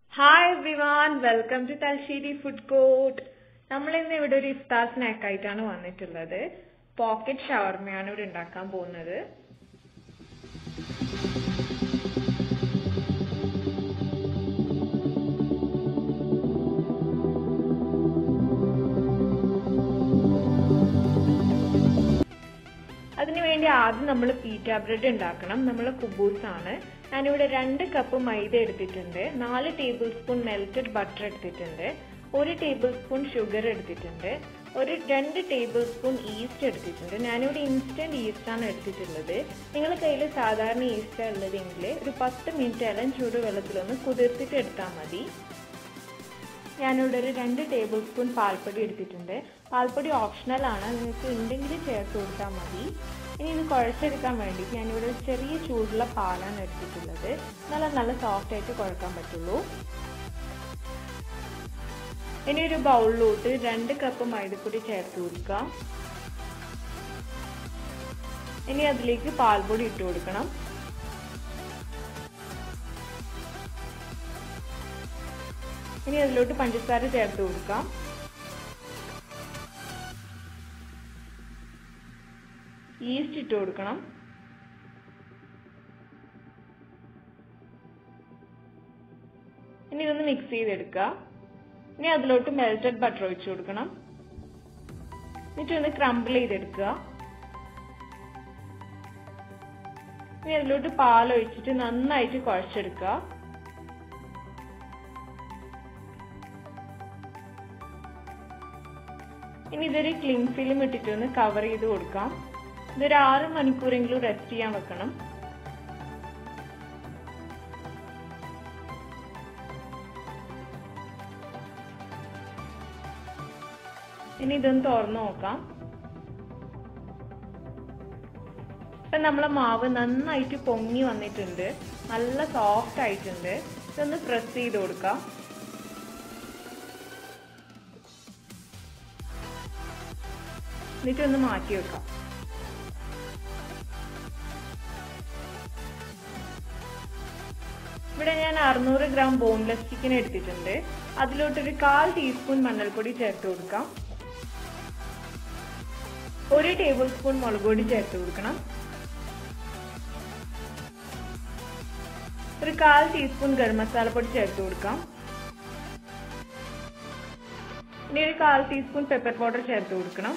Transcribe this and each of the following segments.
hi everyone welcome to Thalassery food court നമ്മൾ ഇന്ന് ഇവിടെ ഒരു ഇഫ്താർ സ്നാക്ക് ആയിട്ടാണ് വന്നിട്ടുള്ളത് പോക്കറ്റ് ഷവർമയാണ് ഇവിടെ ഉണ്ടാക്കാൻ പോകുന്നത് അതിനുവേണ്ടി ആദ്യം നമ്മൾ പീറ്റ ബ്രെഡ് ഉണ്ടാക്കണം നമ്മൾ കുബൂസ് ആണ് ഞാനിവിടെ രണ്ട് കപ്പ് മൈദ എടുത്തിട്ടുണ്ട് നാല് ടേബിൾ സ്പൂൺ മെൽറ്റഡ് ബട്ടർ എടുത്തിട്ടുണ്ട് ഒരു ടേബിൾ സ്പൂൺ ഷുഗർ എടുത്തിട്ടുണ്ട് ഒരു രണ്ട് ടേബിൾ സ്പൂൺ ഈസ്റ്റ് എടുത്തിട്ടുണ്ട് ഞാനിവിടെ ഇൻസ്റ്റന്റ് ഈസ്റ്റ് ആണ് എടുത്തിട്ടുള്ളത് നിങ്ങളുടെ കയ്യിൽ സാധാരണ ഈസ്റ്റ് ഉള്ളതെങ്കിൽ ഒരു പത്ത് മിനിറ്റ് ഇളം ചൂട് വെള്ളത്തിലൊന്ന് കുതിർത്തിട്ട് എടുത്താൽ മതി ഞാനിവിടെ ഒരു രണ്ട് ടേബിൾ സ്പൂൺ പാൽപ്പൊടി എടുത്തിട്ടുണ്ട് പാൽപ്പൊടി ഓപ്ഷണൽ ആണ് നിങ്ങൾക്ക് ഉണ്ടെങ്കിൽ ചേർത്ത് കൊടുത്താൽ മതി ഇനി ഇത് കുഴച്ചെടുക്കാൻ വേണ്ടിയിട്ട് ഞാനിവിടെ ഒരു ചെറിയ ചൂടുള്ള പാലാണ് എടുത്തിട്ടുള്ളത് നല്ല നല്ല സോഫ്റ്റ് ആയിട്ട് കുഴക്കാൻ പറ്റുള്ളൂ ഇനി ഒരു ബൗളിലോട്ട് രണ്ട് കപ്പ് മൈദപ്പൊടി ചേർത്ത് കൊടുക്കാം ഇനി അതിലേക്ക് പാൽപ്പൊടി ഇട്ട് കൊടുക്കണം ഇനി അതിലോട്ട് പഞ്ചസാര ചേർത്ത് കൊടുക്കാം ഈസ്റ്റ് ഇട്ട് കൊടുക്കണം ഇനി ഇതൊന്ന് മിക്സ് ചെയ്തെടുക്കുക ഇനി അതിലോട്ട് മെൽറ്റഡ് ബട്ടർ ഒഴിച്ചു കൊടുക്കണം എന്നിട്ട് ഒന്ന് ക്രംബിൾ ചെയ്തെടുക്കുക ഇനി അതിലോട്ട് പാൽ ഒഴിച്ചിട്ട് നന്നായിട്ട് കുഴച്ചെടുക്കുക ഇനി ഇതൊരു ക്ലിങ് ഫിലിം ഇട്ടിട്ട് ഒന്ന് കവർ ചെയ്ത് കൊടുക്കാം ഇതൊരു ആറ് മണിക്കൂറെങ്കിലും റെസ്റ്റ് ചെയ്യാൻ വെക്കണം ഇനി ഇതൊന്ന് തുറന്നു നോക്കാം ഇപ്പൊ നമ്മളെ മാവ് നന്നായിട്ട് പൊങ്ങി വന്നിട്ടുണ്ട് നല്ല സോഫ്റ്റ് ആയിട്ടുണ്ട് ഇതൊന്ന് പ്രസ് ചെയ്ത് കൊടുക്കാം എന്നിട്ട് ഒന്ന് മാറ്റി വെക്കാം ഇവിടെ ഞാൻ അറുന്നൂറ് ഗ്രാം ബോൺലെസ് ചിക്കൻ എടുത്തിട്ടുണ്ട് അതിലോട്ടൊരു കാൽ ടീസ്പൂൺ മഞ്ഞൾപ്പൊടി ചേർത്ത് കൊടുക്കാം ഒരു ടേബിൾ സ്പൂൺ മുളക് പൊടി ചേർത്ത് കൊടുക്കണം ഒരു കാൽ ടീസ്പൂൺ ഗരം മസാല പൊടി ചേർത്ത് കൊടുക്കാം ഇനി ഒരു കാൽ ടീസ്പൂൺ പെപ്പർ പൗഡർ ചേർത്ത് കൊടുക്കണം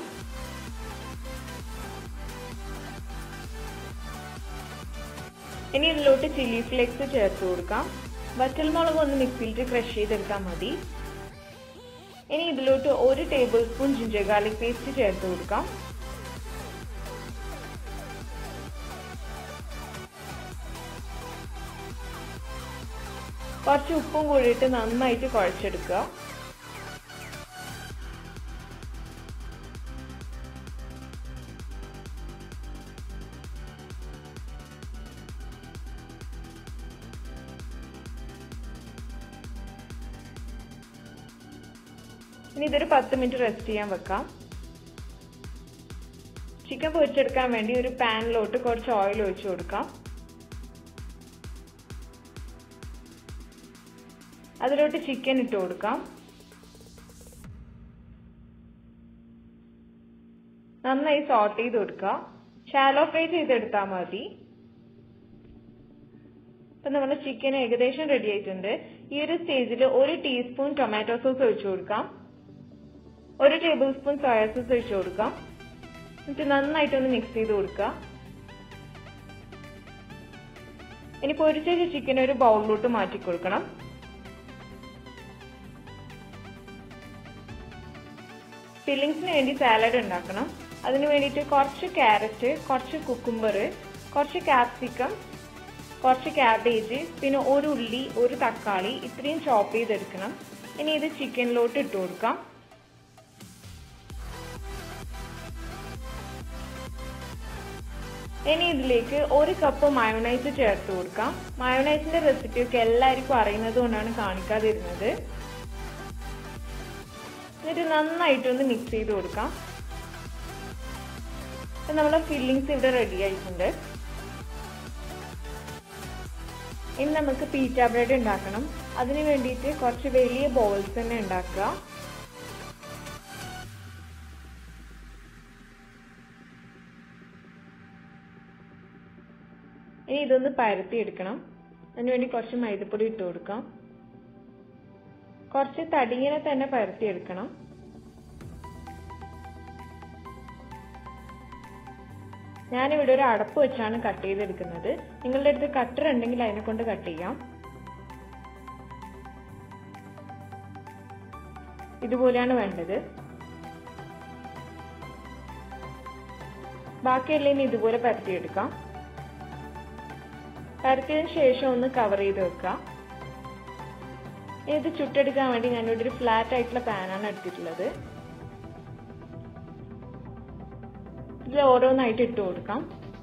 ഇനി ഇതിലോട്ട് ചില്ലി ഫ്ലേക്സ് ചേർത്ത് കൊടുക്കാം വറ്റൽമുളക് ഒന്ന് മിക്സിയിലിട്ട് ക്രഷ് ചെയ്തെടുത്താൽ മതി ഇനി ഇതിലോട്ട് ഒരു tablespoon ginger garlic paste ചേർത്ത് കൊടുക്കാം കുറച്ച് ഉപ്പും കൂടിയിട്ട് നന്നായിട്ട് കുഴച്ചെടുക്കുക ഇനി ഇതൊരു പത്ത് മിനിറ്റ് റെസ്റ്റ് ചെയ്യാൻ വെക്കാം ചിക്കൻ പൊരിച്ചെടുക്കാൻ വേണ്ടി ഒരു പാനിലോട്ട് കുറച്ച് ഓയിൽ ഒഴിച്ചു കൊടുക്കാം അതിലോട്ട് ചിക്കൻ ഇട്ട് കൊടുക്കാം നന്നായി സോട്ട് ചെയ്ത് കൊടുക്കുക ഷാലോ ഫ്രൈ ചെയ്തെടുത്താൽ മതി ഇപ്പൊ നമ്മുടെ ചിക്കൻ ഏകദേശം റെഡി ആയിട്ടുണ്ട് ഈ ഒരു സ്റ്റേജിൽ ഒരു ടീസ്പൂൺ ടൊമാറ്റോ സോസ് ഒഴിച്ചു കൊടുക്കാം ഒരു ടേബിൾ സ്പൂൺ സോയാ സോസ് ഒഴിച്ചു കൊടുക്കാം എന്നിട്ട് നന്നായിട്ടൊന്ന് മിക്സ് ചെയ്ത് കൊടുക്കുക ഇനി പൊരിച്ച ചിക്കൻ ഒരു ബൗളിലോട്ട് മാറ്റി കൊടുക്കണം ഫില്ലിങ്സിന് വേണ്ടി സാലഡ് ഉണ്ടാക്കണം അതിന് വേണ്ടിയിട്ട് കുറച്ച് ക്യാരറ്റ് കുറച്ച് കുക്കുംബർ കുറച്ച് ക്യാപ്സിക്കം കുറച്ച് ക്യാബേജ് പിന്നെ ഒരു ഉള്ളി ഒരു തക്കാളി ഇത്രയും ചോപ്പ് ചെയ്തെടുക്കണം ഇനി ഇത് ചിക്കനിലോട്ട് ഇട്ട് കൊടുക്കാം ഇനി ഇതിലേക്ക് ഒരു കപ്പ് മയോണൈസ് ചേർത്ത് കൊടുക്കാം മയോണൈസിന്റെ റെസിപ്പി ഒക്കെ എല്ലാവർക്കും അറിയുന്നത് കൊണ്ടാണ് കാണിക്കാതിരുന്നത് എന്നിട്ട് നന്നായിട്ടൊന്ന് മിക്സ് ചെയ്ത് കൊടുക്കാം നമ്മളെ ഫില്ലിങ്സ് ഇവിടെ റെഡി ആയിട്ടുണ്ട് ഇനി നമുക്ക് പീറ്റ ബ്രെഡ് ഉണ്ടാക്കണം അതിന് വേണ്ടിയിട്ട് കുറച്ച് വലിയ ബോൾസ് തന്നെ ഉണ്ടാക്കുക ഇനി ഇതൊന്ന് പരത്തി എടുക്കണം അതിനുവേണ്ടി കുറച്ച് മൈദപ്പൊടി ഇട്ട് കൊടുക്കാം കുറച്ച് തടിയിനെ തന്നെ പരത്തി എടുക്കണം ഞാനിവിടെ ഒരു അടപ്പ് വെച്ചാണ് കട്ട് ചെയ്തെടുക്കുന്നത് നിങ്ങളുടെ അടുത്ത് കട്ടർ ഉണ്ടെങ്കിൽ അതിനെ കൊണ്ട് കട്ട് ചെയ്യാം ഇതുപോലെയാണ് വേണ്ടത് ബാക്കിയെല്ലാം ഇനി ഇതുപോലെ പരത്തിയെടുക്കാം പരത്തിയതിനു ശേഷം ഒന്ന് കവർ ചെയ്ത് വെക്കാം ഇത് ചുട്ടെടുക്കാൻ വേണ്ടി ഞാനിവിടെ ഒരു ഫ്ലാറ്റ് ആയിട്ടുള്ള പാനാണ് എടുത്തിട്ടുള്ളത് ഇതിൽ ഓരോന്നായിട്ട് ഇട്ട് കൊടുക്കാം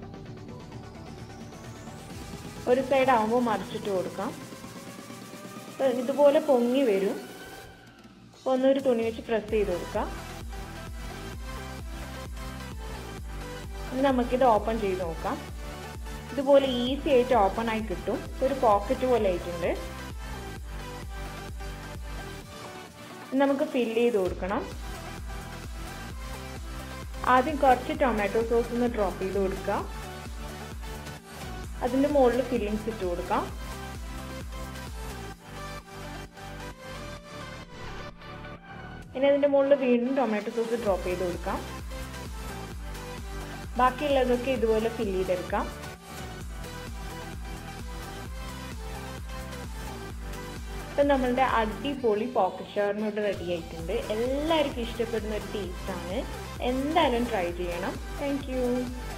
ഒരു സൈഡ് ആവുമ്പോൾ മറിച്ചിട്ട് കൊടുക്കാം ഇതുപോലെ പൊങ്ങി വരും ഒന്നൊരു തുണി വെച്ച് പ്രസ് ചെയ്ത് കൊടുക്കാം ഇനി നമുക്കിത് ഓപ്പൺ ചെയ്ത് നോക്കാം ഇതുപോലെ ഈസി ആയിട്ട് ഓപ്പൺ ആയി കിട്ടും ഒരു പോക്കറ്റ് പോലെ ആയിട്ടുണ്ട് നമുക്ക് ഫില്ല് ചെയ്ത് കൊടുക്കണം ആദ്യം കുറച്ച് ടൊമാറ്റോ സോസ് ഒന്ന് ഡ്രോപ്പ് ചെയ്ത് കൊടുക്കുക അതിന്റെ മുകളിൽ ഫില്ലിങ്സ് ഇട്ട് കൊടുക്കാം ഇനി അതിന്റെ മുകളിൽ വീണ്ടും ടൊമാറ്റോ സോസ് ഡ്രോപ്പ് ചെയ്ത് കൊടുക്കാം ബാക്കിയുള്ളതൊക്കെ ഇതുപോലെ ഫില്ല് ചെയ്തെടുക്കാം ഇപ്പം നമ്മളുടെ അടിപൊളി പോക്കറ്റ് ഷവർമ ഇവിടെ റെഡി ആയിട്ടുണ്ട് എല്ലാവർക്കും ഇഷ്ടപ്പെടുന്ന ഒരു ടേസ്റ്റ് ആണ് എന്തായാലും ട്രൈ ചെയ്യണം താങ്ക്